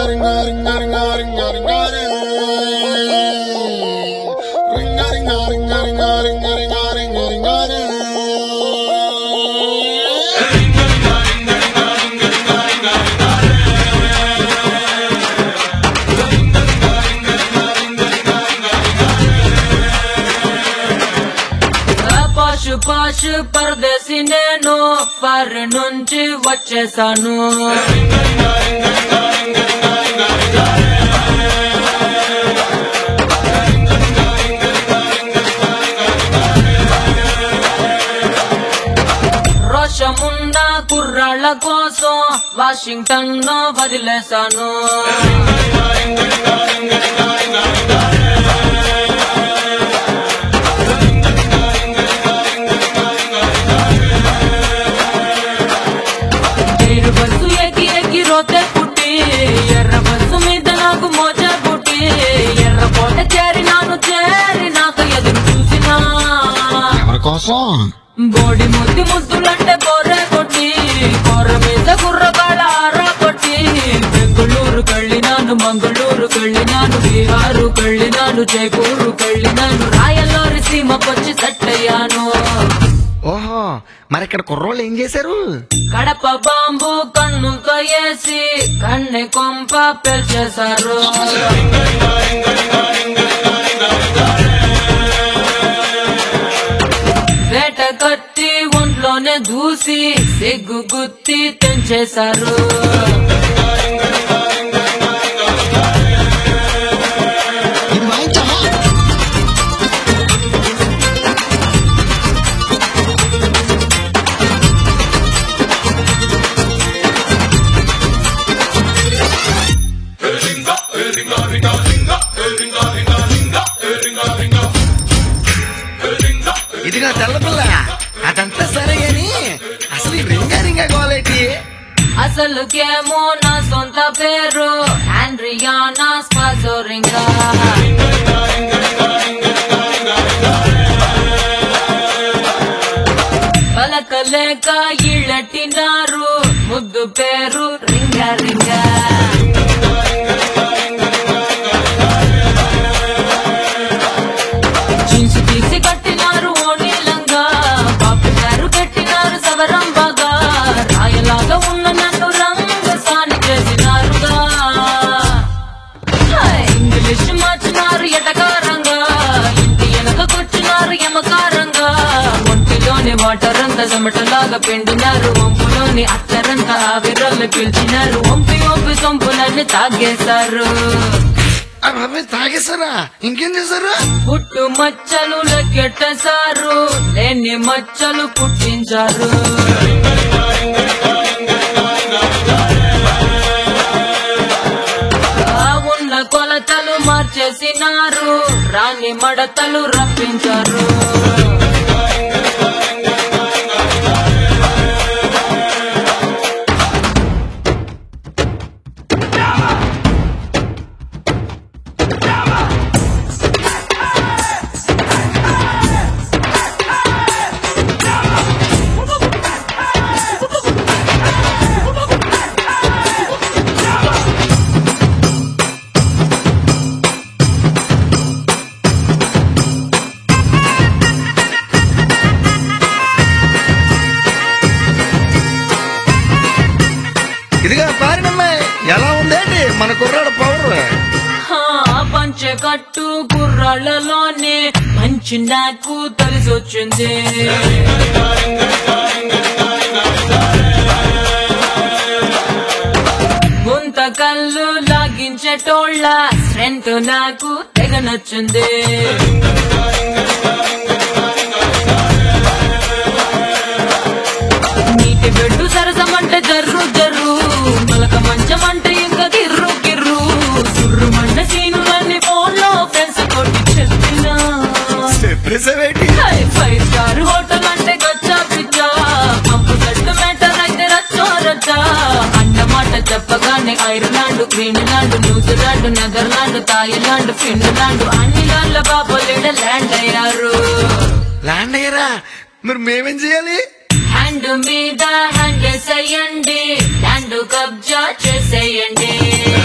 పాషు పాషు పరదేశి నేను పరి నుంచి వచ్చేసాను రోషమున్న కుర్రాళ్ళ కోసం వాషింగ్టన్ ను వదిలేశాను ఏడు బస్సు ఎక్కి ఎక్కి రోతే పుట్టి ఎర్ర బస్సు మీద నాకు మోజ పుట్టి ఎర్ర కోట చేరినాను చేరినాక ఎదురు చూసినా ఎవరి కోసం బోడి ముద్దు ముద్దులంటే బోర్రే కొట్టి కొర్ర మీద కుర్రగాళ్ళ ఆరా కొట్టి బెంగుళూరు కళ్ళినాను మంగళూరు కళ్ళినాను బీహారు కళ్ళినాను జైపూరు కళ్ళినాను రాయల్లోరి సీమకొచ్చి సెట్ అయ్యాను ఓహో మరి ఇక్కడ కుర్రోళ్ళు ఏం చేశారు కడప బాంబు కన్నుతో వేసి కన్నె కొంప పెల్చేశారు వేట కత్తి ఒంట్లోనే దూసి సిగ్గు గుత్తి తెంచేశారు ఇది వాయించాలా ఇదిగా తెల్లపిల్ల అదంతా సరే అని అసలు ఈ రింగా రింగా గోలేటి అసలుకేమో నా సొంత పేరు ఆండ్రియానా స్పాజోరింగా పలకలేక ఇళ్ళటినారు ముద్దు పేరు రింగా రింగా జీన్స్ తీసి కట్టినారు ఓణీలంగా బాపు గారు పెట్టినారు సవరం బాగా రాయలాగా ఉన్న నన్ను రంగ సాని చేసినారుగా హాయ్, ఇంగ్లీష్ మార్చినారు ఎటకారంగా ఇంటి వెనకకొచ్చినారు ఎమకారంగా ఒంటిలోని వాటర్ అంతా చెమటలాగా పిండినారు వంపులోని అత్తరంతా ఆవిరల్ని పిలిచినారు వంపి వంపి సొంపులన్నీ తాగేశారు అవి తాగేశారా ఇంకేం చేశారు పుట్టు మచ్చలు లెక్కెట్టేశారు లేని మచ్చలు పుట్టించారు ఆ ఉన్న కొలతలు మార్చేసినారు రాని మడతలు రప్పించారు ఇదిగా పారినమ్మాయి ఎలా ఉందేంటి మన కుర్రాడు పవర్ హా, పంచెకట్టు కుర్రాళ్ళలోనే మంచి నాకు తెలిసొచ్చింది గుంత కళ్ళు లాగించేటోళ్ళ స్ట్రెంత్ నాకు తెగ నచ్చింది నీటి బెడ్డు సరసమంటే జర్రు జర్రు మలక మంచమంటే ఇంకా కిర్రు కిర్రు సుర్రు మంట సీనులన్నీ ఫోన్లో ఫ్రెండ్స్ కొట్టి చెప్పినా చెప్పేసావేటి హై, ఫైవ్ స్టార్ హోటల్ అంటే గచ్చా పిచ్చా పంపు సెట్ మ్యాటర్ అయితే రచ్చో రచ్చా అన్నమాట చెప్పగానే Ireland Greenland New Zealand Netherland Thailand Finland అన్ని లాండ్ల బాబోలేడ ల్యాండ్ అయ్యారు ల్యాండ్ అయ్యారా మరి మేమేం చేయాలి హ్యాండ్ మీద హ్యాండ్ వేసేయండి ల్యాండ్ కబ్జా చేసేయండి